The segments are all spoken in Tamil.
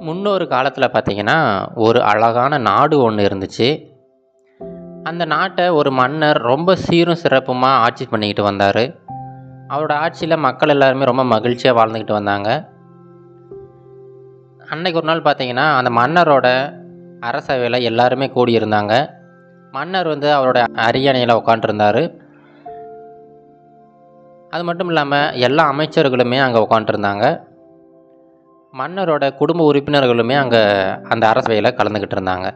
முன்னொரு காலத்தில் பார்த்தீங்கன்னா ஒரு அழகான நாடு ஒன்று இருந்துச்சு அந்த நாட்டை ஒரு மன்னர் ரொம்ப சீரும் சிறப்புமாக ஆட்சி பண்ணிக்கிட்டு வந்தார் அவரோட ஆட்சியில் மக்கள் எல்லாருமே ரொம்ப மகிழ்ச்சியாக வாழ்ந்துக்கிட்டு வந்தாங்க அன்னைக்கு ஒரு நாள் பார்த்தீங்கன்னா அந்த மன்னரோட அரசவையில் எல்லாருமே கூடியிருந்தாங்க மன்னர் வந்து அவரோட அரியணையில் உட்காண்ட்ருந்தார் அது மட்டும் இல்லாமல் எல்லா அமைச்சர்களுமே அங்கே உட்காண்ட்ருந்தாங்க மன்னரோட குடும்ப உறுப்பினர்களுமே அங்கே அந்த அரசவையில் கலந்துக்கிட்டு இருந்தாங்க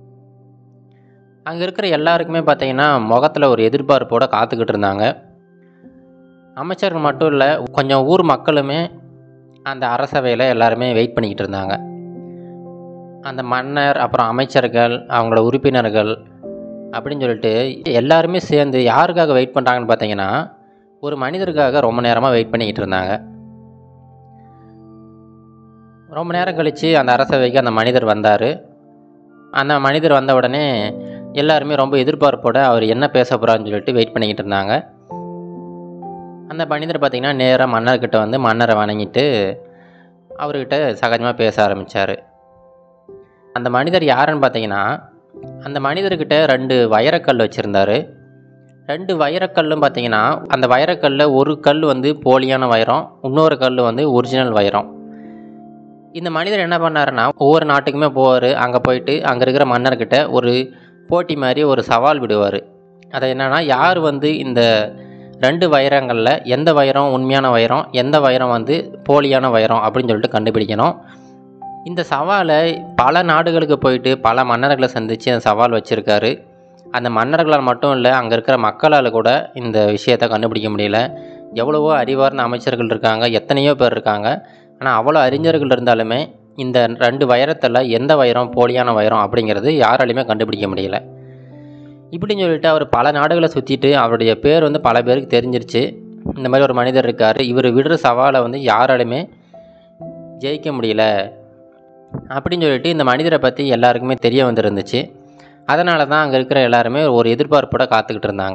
அங்கே இருக்கிற எல்லாருக்குமே பார்த்தீங்கன்னா முகத்தில் ஒரு எதிர்பார்ப்போடு காத்துக்கிட்டு இருந்தாங்க அமைச்சர்கள் மட்டும் இல்லை கொஞ்சம் ஊர் மக்களுமே அந்த அரசவையில் எல்லாருமே வெயிட் பண்ணிக்கிட்டு இருந்தாங்க அந்த மன்னர் அப்புறம் அமைச்சர்கள் அவங்களோட உறுப்பினர்கள் அப்படின்னு சொல்லிட்டு எல்லாருமே சேர்ந்து யாருக்காக வெயிட் பண்ணுறாங்கன்னு பார்த்தீங்கன்னா ஒரு மனிதருக்காக ரொம்ப நேரமாக வெயிட் பண்ணிக்கிட்டு இருந்தாங்க ரொம்ப நேரம் கழித்து அந்த அரசவைக்கு அந்த மனிதர் வந்தார் அந்த மனிதர் வந்த உடனே எல்லாருமே ரொம்ப எதிர்பார்ப்போட அவர் என்ன பேச போகிறான்னு சொல்லிட்டு வெயிட் பண்ணிக்கிட்டு இருந்தாங்க அந்த மனிதர் பார்த்திங்கன்னா நேராக மன்னர்கிட்ட வந்து மன்னரை வணங்கிட்டு அவர்கிட்ட சகஜமாக பேச ஆரம்பித்தார் அந்த மனிதர் யாருன்னு பார்த்தீங்கன்னா அந்த மனிதர்கிட்ட ரெண்டு வைரக்கல் வச்சுருந்தாரு ரெண்டு வைரக்கல்லும் பார்த்தீங்கன்னா அந்த வைரக்கல்லில் ஒரு கல் வந்து போலியான வைரம் இன்னொரு கல் வந்து ஒரிஜினல் வைரம் இந்த மனிதர் என்ன பண்ணாருன்னா ஒவ்வொரு நாட்டுக்குமே போவார் அங்கே போயிட்டு அங்கே இருக்கிற மன்னர்கிட்ட ஒரு போட்டி மாதிரி ஒரு சவால் விடுவார் அது என்னென்னா யார் வந்து இந்த ரெண்டு வைரங்களில் எந்த வைரம் உண்மையான வைரம் எந்த வைரம் வந்து போலியான வைரம் அப்படின்னு சொல்லிட்டு கண்டுபிடிக்கணும் இந்த சவாலை பல நாடுகளுக்கு போயிட்டு பல மன்னர்களை சந்தித்து அந்த சவால் வச்சுருக்காரு அந்த மன்னர்களால் மட்டும் இல்லை அங்கே இருக்கிற மக்களால் கூட இந்த விஷயத்தை கண்டுபிடிக்க முடியல எவ்வளவோ அறிவார்ந்த அமைச்சர்கள் இருக்காங்க எத்தனையோ பேர் இருக்காங்க ஆனால் அவ்வளோ அறிஞர்கள் இருந்தாலுமே இந்த ரெண்டு வைரத்தில் எந்த வைரம் போலியான வைரம் அப்படிங்கிறது யாராலையுமே கண்டுபிடிக்க முடியல இப்படின்னு சொல்லிட்டு அவர் பல நாடுகளை சுற்றிட்டு அவருடைய பேர் வந்து பல பேருக்கு தெரிஞ்சிருச்சு இந்த மாதிரி ஒரு மனிதர் இருக்கார் இவர் விடுற சவாலை வந்து யாராலுமே ஜெயிக்க முடியல அப்படின்னு சொல்லிட்டு இந்த மனிதரை பற்றி எல்லாருக்குமே தெரிய வந்துருந்துச்சு அதனால தான் அங்கே இருக்கிற எல்லாருமே ஒரு எதிர்பார்ப்போட காத்துக்கிட்டு இருந்தாங்க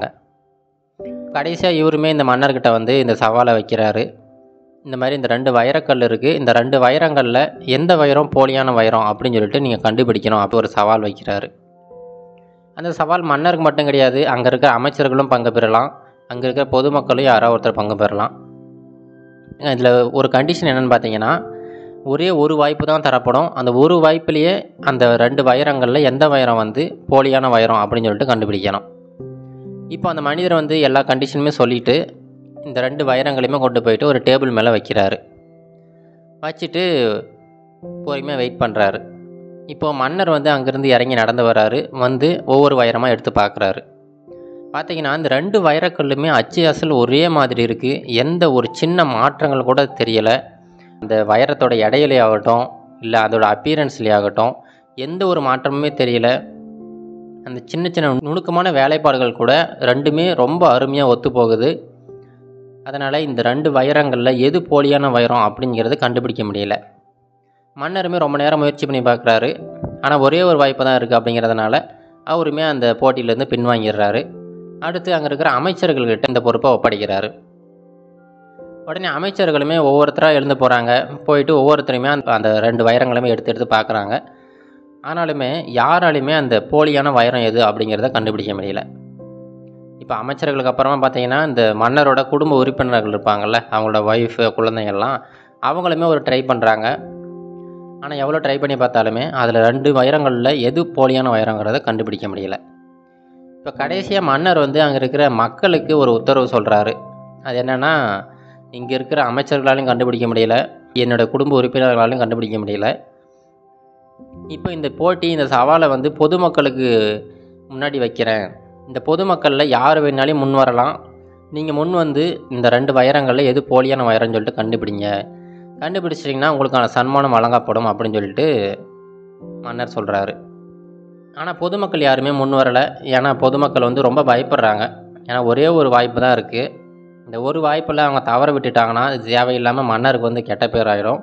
கடைசியாக இவருமே இந்த மன்னர்கிட்ட வந்து இந்த சவாலை வைக்கிறாரு இந்த மாதிரி இந்த ரெண்டு வைரக்கல் இருக்குது இந்த ரெண்டு வைரங்களில் எந்த வைரம் போலியான வைரம் அப்படின்னு சொல்லிட்டு நீங்கள் கண்டுபிடிக்கணும் அப்படி ஒரு சவால் வைக்கிறாரு அந்த சவால் மன்னருக்கு மட்டும் கிடையாது அங்கே இருக்கிற அமைச்சர்களும் பங்கு பெறலாம் அங்கே இருக்கிற பொதுமக்களும் யாரோ ஒருத்தர் பங்கு பெறலாம் இதில் ஒரு கண்டிஷன் என்னென்னு பார்த்தீங்கன்னா ஒரே ஒரு வாய்ப்பு தான் தரப்படும் அந்த ஒரு வாய்ப்புலேயே அந்த ரெண்டு வைரங்களில் எந்த வைரம் வந்து போலியான வைரம் அப்படின்னு சொல்லிட்டு கண்டுபிடிக்கணும் இப்போ அந்த மனிதர் வந்து எல்லா கண்டிஷனுமே சொல்லிவிட்டு இந்த ரெண்டு வைரங்களையுமே கொண்டு போயிட்டு ஒரு டேபிள் மேலே வைக்கிறாரு வச்சுட்டு பொறுமையாக வெயிட் பண்ணுறாரு இப்போது மன்னர் வந்து அங்கேருந்து இறங்கி நடந்து வராரு வந்து ஒவ்வொரு வைரமாக எடுத்து பார்க்குறாரு பார்த்தீங்கன்னா இந்த ரெண்டு வைரக்கல்லுமே அச்சு அசல் ஒரே மாதிரி இருக்குது எந்த ஒரு சின்ன மாற்றங்கள் கூட தெரியலை அந்த வைரத்தோட எடையிலே ஆகட்டும் இல்லை அதோட அப்பீரன்ஸ்லேயே ஆகட்டும் எந்த ஒரு மாற்றமுமே தெரியல அந்த சின்ன சின்ன நுணுக்கமான வேலைப்பாடுகள் கூட ரெண்டுமே ரொம்ப அருமையாக ஒத்து போகுது அதனால் இந்த ரெண்டு வைரங்களில் எது போலியான வைரம் அப்படிங்கிறது கண்டுபிடிக்க முடியல மன்னருமே ரொம்ப நேரம் முயற்சி பண்ணி பார்க்குறாரு ஆனால் ஒரே ஒரு வாய்ப்பு தான் இருக்குது அப்படிங்கிறதுனால அவருமே அந்த போட்டியிலேருந்து பின்வாங்கிடுறாரு அடுத்து அங்கே இருக்கிற அமைச்சர்கள்கிட்ட இந்த பொறுப்பை ஒப்படைக்கிறாரு உடனே அமைச்சர்களுமே ஒவ்வொருத்தராக எழுந்து போகிறாங்க போயிட்டு ஒவ்வொருத்தரையுமே அந்த அந்த ரெண்டு வைரங்களுமே எடுத்து எடுத்து பார்க்குறாங்க ஆனாலுமே யாராலையுமே அந்த போலியான வைரம் எது அப்படிங்கிறத கண்டுபிடிக்க முடியல இப்போ அமைச்சர்களுக்கு அப்புறமா பார்த்தீங்கன்னா இந்த மன்னரோட குடும்ப உறுப்பினர்கள் இருப்பாங்கள்ல அவங்களோட ஒய்ஃபு குழந்தைங்கள்லாம் அவங்களுமே ஒரு ட்ரை பண்ணுறாங்க ஆனால் எவ்வளோ ட்ரை பண்ணி பார்த்தாலுமே அதில் ரெண்டு வைரங்களில் எது போலியான வைரங்கிறத கண்டுபிடிக்க முடியல இப்போ கடைசியாக மன்னர் வந்து அங்கே இருக்கிற மக்களுக்கு ஒரு உத்தரவு சொல்கிறாரு அது என்னென்னா இங்கே இருக்கிற அமைச்சர்களாலையும் கண்டுபிடிக்க முடியல என்னோடய குடும்ப உறுப்பினர்களாலையும் கண்டுபிடிக்க முடியல இப்போ இந்த போட்டி இந்த சவாலை வந்து பொதுமக்களுக்கு முன்னாடி வைக்கிறேன் இந்த பொதுமக்களில் யார் வேணாலும் முன் வரலாம் நீங்கள் முன் வந்து இந்த ரெண்டு வைரங்களில் எது போலியான வைரம்னு சொல்லிட்டு கண்டுபிடிங்க கண்டுபிடிச்சிட்டிங்கன்னா உங்களுக்கான சன்மானம் வழங்கப்படும் அப்படின்னு சொல்லிட்டு மன்னர் சொல்கிறாரு ஆனால் பொதுமக்கள் யாருமே முன் வரலை ஏன்னா பொதுமக்கள் வந்து ரொம்ப பயப்படுறாங்க ஏன்னா ஒரே ஒரு வாய்ப்பு தான் இருக்குது இந்த ஒரு வாய்ப்பில் அவங்க தவற விட்டுட்டாங்கன்னா இது தேவையில்லாமல் மன்னருக்கு வந்து கெட்ட பேர் ஆகிடும்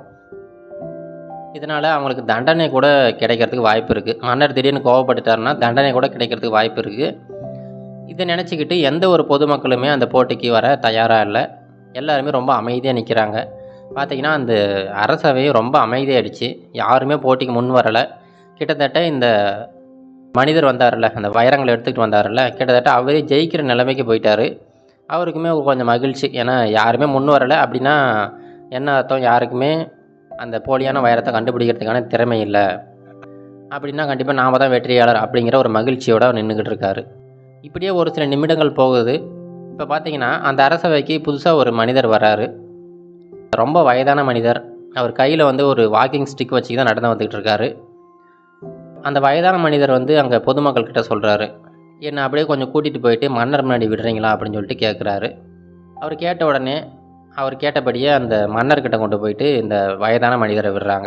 இதனால் அவங்களுக்கு தண்டனை கூட கிடைக்கிறதுக்கு வாய்ப்பு இருக்குது மன்னர் திடீர்னு கோவப்பட்டுட்டாருன்னா தண்டனை கூட கிடைக்கிறதுக்கு வாய்ப்பு இருக்குது இதை நினச்சிக்கிட்டு எந்த ஒரு பொதுமக்களுமே அந்த போட்டிக்கு வர தயாராக இல்லை எல்லாருமே ரொம்ப அமைதியாக நிற்கிறாங்க பார்த்தீங்கன்னா அந்த அரசவை ரொம்ப அமைதியாயிடுச்சு யாருமே போட்டிக்கு முன் வரலை கிட்டத்தட்ட இந்த மனிதர் வந்தார்ல அந்த வைரங்களை எடுத்துக்கிட்டு வந்தார்ல கிட்டத்தட்ட அவரே ஜெயிக்கிற நிலைமைக்கு போயிட்டாரு அவருக்குமே ஒரு கொஞ்சம் மகிழ்ச்சி ஏன்னா யாருமே முன் வரலை அப்படின்னா என்ன அர்த்தம் யாருக்குமே அந்த போலியான வைரத்தை கண்டுபிடிக்கிறதுக்கான திறமை இல்லை அப்படின்னா கண்டிப்பாக நாம தான் வெற்றியாளர் அப்படிங்கிற ஒரு மகிழ்ச்சியோடு அவர் நின்றுக்கிட்டு இருக்காரு இப்படியே ஒரு சில நிமிடங்கள் போகுது இப்போ பார்த்தீங்கன்னா அந்த அரசவைக்கு புதுசாக ஒரு மனிதர் வராரு ரொம்ப வயதான மனிதர் அவர் கையில் வந்து ஒரு வாக்கிங் ஸ்டிக் வச்சு தான் நடந்து வந்துக்கிட்டு இருக்காரு அந்த வயதான மனிதர் வந்து அங்கே பொதுமக்கள்கிட்ட சொல்கிறாரு என்னை அப்படியே கொஞ்சம் கூட்டிகிட்டு போயிட்டு மன்னர் முன்னாடி விடுறீங்களா அப்படின்னு சொல்லிட்டு கேட்குறாரு அவர் கேட்ட உடனே அவர் கேட்டபடியே அந்த மன்னர்கிட்ட கொண்டு போயிட்டு இந்த வயதான மனிதரை விடுறாங்க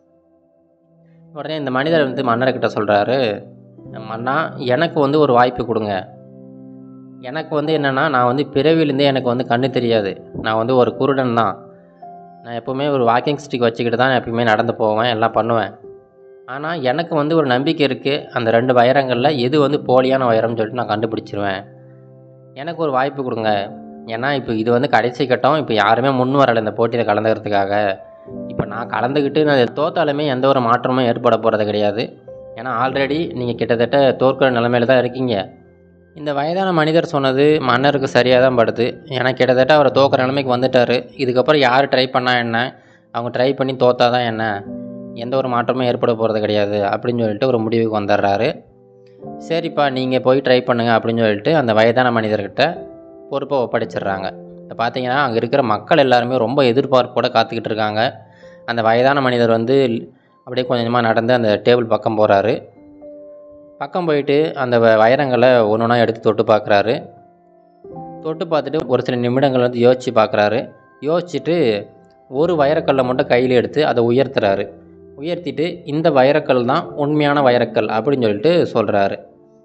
உடனே இந்த மனிதர் வந்து மன்னர்கிட்ட சொல்கிறாரு மன்னா எனக்கு வந்து ஒரு வாய்ப்பு கொடுங்க எனக்கு வந்து என்னென்னா நான் வந்து பிறவிலேருந்தே எனக்கு வந்து கண்ணு தெரியாது நான் வந்து ஒரு குருடன் தான் நான் எப்போவுமே ஒரு வாக்கிங் ஸ்டிக் வச்சுக்கிட்டு தான் எப்பயுமே நடந்து போவேன் எல்லாம் பண்ணுவேன் ஆனால் எனக்கு வந்து ஒரு நம்பிக்கை இருக்குது அந்த ரெண்டு வைரங்களில் எது வந்து போலியான வைரம்னு சொல்லிட்டு நான் கண்டுபிடிச்சிருவேன் எனக்கு ஒரு வாய்ப்பு கொடுங்க ஏன்னா இப்போ இது வந்து கடைசி கட்டம் இப்போ யாருமே முன் வரலை இந்த போட்டியில் கலந்துக்கிறதுக்காக இப்போ நான் கலந்துக்கிட்டு நான் தோத்தாலுமே எந்த ஒரு மாற்றமும் ஏற்பட போகிறது கிடையாது ஏன்னா ஆல்ரெடி நீங்கள் கிட்டத்தட்ட தோற்கிற நிலமையில தான் இருக்கீங்க இந்த வயதான மனிதர் சொன்னது மன்னருக்கு சரியாக தான் படுது ஏன்னா கிட்டத்தட்ட அவர் தோக்கிற நிலைமைக்கு வந்துட்டார் இதுக்கப்புறம் யார் ட்ரை பண்ணா என்ன அவங்க ட்ரை பண்ணி தோத்தா தான் என்ன எந்த ஒரு மாற்றமும் ஏற்பட போகிறது கிடையாது அப்படின்னு சொல்லிட்டு ஒரு முடிவுக்கு வந்துடுறாரு சரிப்பா நீங்கள் போய் ட்ரை பண்ணுங்க அப்படின்னு சொல்லிட்டு அந்த வயதான மனிதர்கிட்ட பொறுப்பை ஒப்படைச்சிடுறாங்க இப்போ பார்த்தீங்கன்னா அங்கே இருக்கிற மக்கள் எல்லாருமே ரொம்ப எதிர்பார்ப்போட காத்துக்கிட்டு இருக்காங்க அந்த வயதான மனிதர் வந்து அப்படியே கொஞ்சம் கொஞ்சமாக நடந்து அந்த டேபிள் பக்கம் போகிறாரு பக்கம் போயிட்டு அந்த வ- வைரங்களை ஒன்று ஒன்றா எடுத்து தொட்டு பார்க்குறாரு தொட்டு பார்த்துட்டு ஒரு சில நிமிடங்கள் வந்து யோசித்து பார்க்குறாரு யோசிச்சுட்டு ஒரு வைரக்கல்லை மட்டும் கையில் எடுத்து அதை உயர்த்துறாரு உயர்த்திட்டு இந்த வைரக்கல் தான் உண்மையான வைரக்கல் அப்படின்னு சொல்லிட்டு சொல்கிறாரு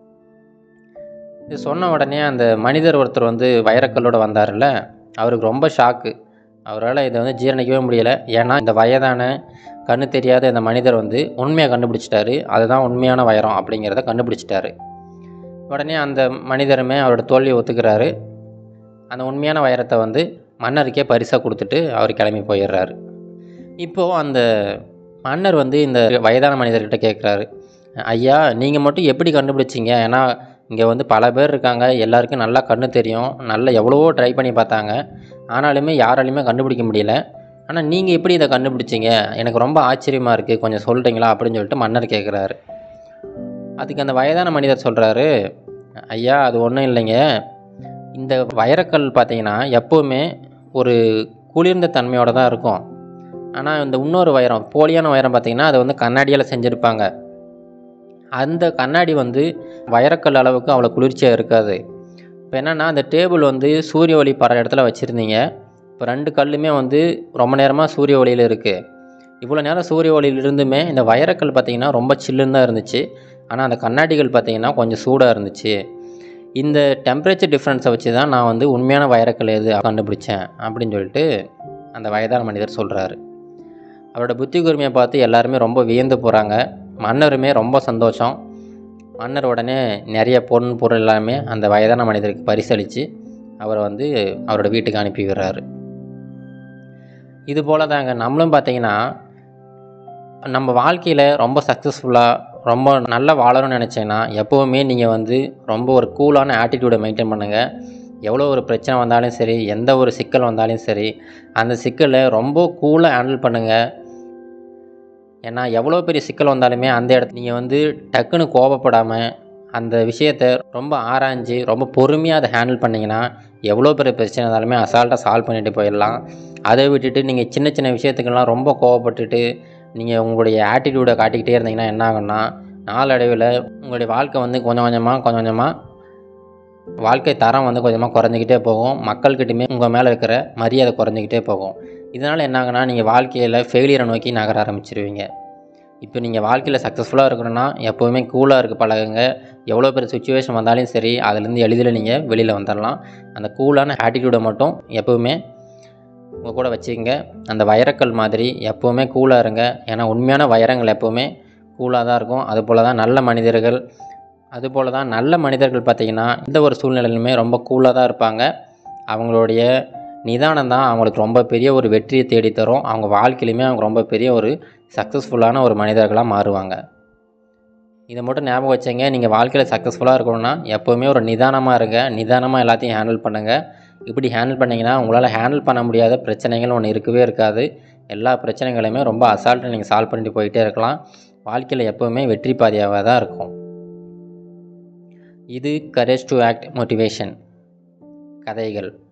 இது சொன்ன உடனே அந்த மனிதர் ஒருத்தர் வந்து வைரக்கல்லோட வந்தார்ல அவருக்கு ரொம்ப ஷாக்கு அவரால் இதை வந்து ஜீரணிக்கவே முடியலை ஏன்னா இந்த வயதான கண்ணு தெரியாத இந்த மனிதர் வந்து உண்மையை கண்டுபிடிச்சிட்டாரு அதுதான் உண்மையான வைரம் அப்படிங்கிறத கண்டுபிடிச்சிட்டாரு உடனே அந்த மனிதருமே அவரோட தோல்வியை ஒத்துக்கிறாரு அந்த உண்மையான வைரத்தை வந்து மன்னருக்கே பரிசாக கொடுத்துட்டு அவர் கிளம்பி போயிடுறாரு இப்போது அந்த மன்னர் வந்து இந்த வயதான மனிதர்கிட்ட கேட்குறாரு ஐயா நீங்கள் மட்டும் எப்படி கண்டுபிடிச்சீங்க ஏன்னா இங்கே வந்து பல பேர் இருக்காங்க எல்லாருக்கும் நல்லா கண்ணு தெரியும் நல்லா எவ்வளவோ ட்ரை பண்ணி பார்த்தாங்க ஆனாலுமே யாராலையுமே கண்டுபிடிக்க முடியல ஆனால் நீங்கள் எப்படி இதை கண்டுபிடிச்சீங்க எனக்கு ரொம்ப ஆச்சரியமாக இருக்குது கொஞ்சம் சொல்கிறீங்களா அப்படின்னு சொல்லிட்டு மன்னர் கேட்குறாரு அதுக்கு அந்த வயதான மனிதர் சொல்கிறாரு ஐயா அது ஒன்றும் இல்லைங்க இந்த வைரக்கல் பார்த்தீங்கன்னா எப்போவுமே ஒரு குளிர்ந்த தன்மையோடு தான் இருக்கும் ஆனால் இந்த இன்னொரு வைரம் போலியான வைரம் பார்த்தீங்கன்னா அது வந்து கண்ணாடியால் செஞ்சுருப்பாங்க அந்த கண்ணாடி வந்து வைரக்கல் அளவுக்கு அவ்வளோ குளிர்ச்சியாக இருக்காது இப்போ என்னென்னா அந்த டேபிள் வந்து சூரிய ஒளி படுற இடத்துல வச்சுருந்தீங்க இப்போ ரெண்டு கல்லுமே வந்து ரொம்ப நேரமாக சூரிய ஒளியில் இருக்குது இவ்வளோ நேரம் சூரிய ஒளியில் இருந்துமே இந்த வைரக்கல் பார்த்தீங்கன்னா ரொம்ப சில்லுன்னு தான் இருந்துச்சு ஆனால் அந்த கண்ணாடிகள் பார்த்தீங்கன்னா கொஞ்சம் சூடாக இருந்துச்சு இந்த டெம்பரேச்சர் டிஃப்ரென்ஸை வச்சு தான் நான் வந்து உண்மையான வைரக்கல் எது கண்டுபிடிச்சேன் அப்படின்னு சொல்லிட்டு அந்த வயதான மனிதர் சொல்கிறாரு அவரோட புத்தி கூர்மையை பார்த்து எல்லாருமே ரொம்ப வியந்து போகிறாங்க மன்னருமே ரொம்ப சந்தோஷம் மன்னர் உடனே நிறைய பொன் பொருள் எல்லாமே அந்த வயதான மனிதருக்கு பரிசளித்து அவரை வந்து அவரோட வீட்டுக்கு அனுப்பி விடுறாரு இது போல தாங்க நம்மளும் பார்த்தீங்கன்னா நம்ம வாழ்க்கையில் ரொம்ப சக்ஸஸ்ஃபுல்லாக ரொம்ப நல்லா வாழணும்னு நினச்சேன்னா எப்போவுமே நீங்கள் வந்து ரொம்ப ஒரு கூலான ஆட்டிடியூடை மெயின்டைன் பண்ணுங்கள் எவ்வளோ ஒரு பிரச்சனை வந்தாலும் சரி எந்த ஒரு சிக்கல் வந்தாலும் சரி அந்த சிக்கலை ரொம்ப கூலாக ஹேண்டில் பண்ணுங்கள் ஏன்னா எவ்வளோ பெரிய சிக்கல் வந்தாலுமே அந்த இடத்துல நீங்கள் வந்து டக்குன்னு கோபப்படாமல் அந்த விஷயத்தை ரொம்ப ஆராய்ஞ்சு ரொம்ப பொறுமையாக அதை ஹேண்டில் பண்ணிங்கன்னா எவ்வளோ பெரிய பிரச்சனை இருந்தாலுமே அசால்ட்டாக சால்வ் பண்ணிட்டு போயிடலாம் அதை விட்டுட்டு நீங்கள் சின்ன சின்ன விஷயத்துக்கெல்லாம் ரொம்ப கோவப்பட்டுட்டு நீங்கள் உங்களுடைய ஆட்டிடியூடை காட்டிக்கிட்டே இருந்தீங்கன்னா என்ன ஆகும்னா நாளடைவில் உங்களுடைய வாழ்க்கை வந்து கொஞ்சம் கொஞ்சமாக கொஞ்சம் கொஞ்சமாக வாழ்க்கை தரம் வந்து கொஞ்சமாக குறைஞ்சிக்கிட்டே போகும் மக்கள்கிட்டயுமே உங்கள் மேலே இருக்கிற மரியாதை குறைஞ்சிக்கிட்டே போகும் இதனால் என்ன ஆகுனா நீங்கள் வாழ்க்கையில் ஃபெயிலியரை நோக்கி நகர ஆரம்பிச்சிருவீங்க இப்போ நீங்கள் வாழ்க்கையில் சக்ஸஸ்ஃபுல்லாக இருக்கணும்னா எப்போவுமே கூலாக இருக்க பழகுங்க எவ்வளோ பெரிய சுச்சுவேஷன் வந்தாலும் சரி அதுலேருந்து எளிதில் நீங்கள் வெளியில் வந்துடலாம் அந்த கூலான ஆட்டிடியூடை மட்டும் எப்போவுமே உங்கள் கூட வச்சுக்கங்க அந்த வைரக்கல் மாதிரி எப்போவுமே கூலாக இருங்க ஏன்னா உண்மையான வைரங்கள் எப்போவுமே கூலாக தான் இருக்கும் அதுபோல் தான் நல்ல மனிதர்கள் அதுபோல் தான் நல்ல மனிதர்கள் பார்த்திங்கன்னா எந்த ஒரு சூழ்நிலையிலுமே ரொம்ப கூலாக தான் இருப்பாங்க அவங்களுடைய நிதானம் தான் அவங்களுக்கு ரொம்ப பெரிய ஒரு வெற்றியை தேடித்தரும் அவங்க வாழ்க்கையிலுமே அவங்க ரொம்ப பெரிய ஒரு சக்ஸஸ்ஃபுல்லான ஒரு மனிதர்களாக மாறுவாங்க இதை மட்டும் ஞாபகம் வச்சுங்க நீங்கள் வாழ்க்கையில் சக்ஸஸ்ஃபுல்லாக இருக்கணும்னா எப்போவுமே ஒரு நிதானமாக இருங்க நிதானமாக எல்லாத்தையும் ஹேண்டில் பண்ணுங்கள் இப்படி ஹேண்டில் பண்ணிங்கன்னா உங்களால் ஹேண்டில் பண்ண முடியாத பிரச்சனைகள் ஒன்று இருக்கவே இருக்காது எல்லா பிரச்சனைகளையுமே ரொம்ப அசால்ட்டாக நீங்கள் சால்வ் பண்ணிட்டு போயிட்டே இருக்கலாம் வாழ்க்கையில் எப்போவுமே வெற்றி பாதையாக தான் இருக்கும் இது கரேஜ் டு ஆக்ட் மோட்டிவேஷன் கதைகள்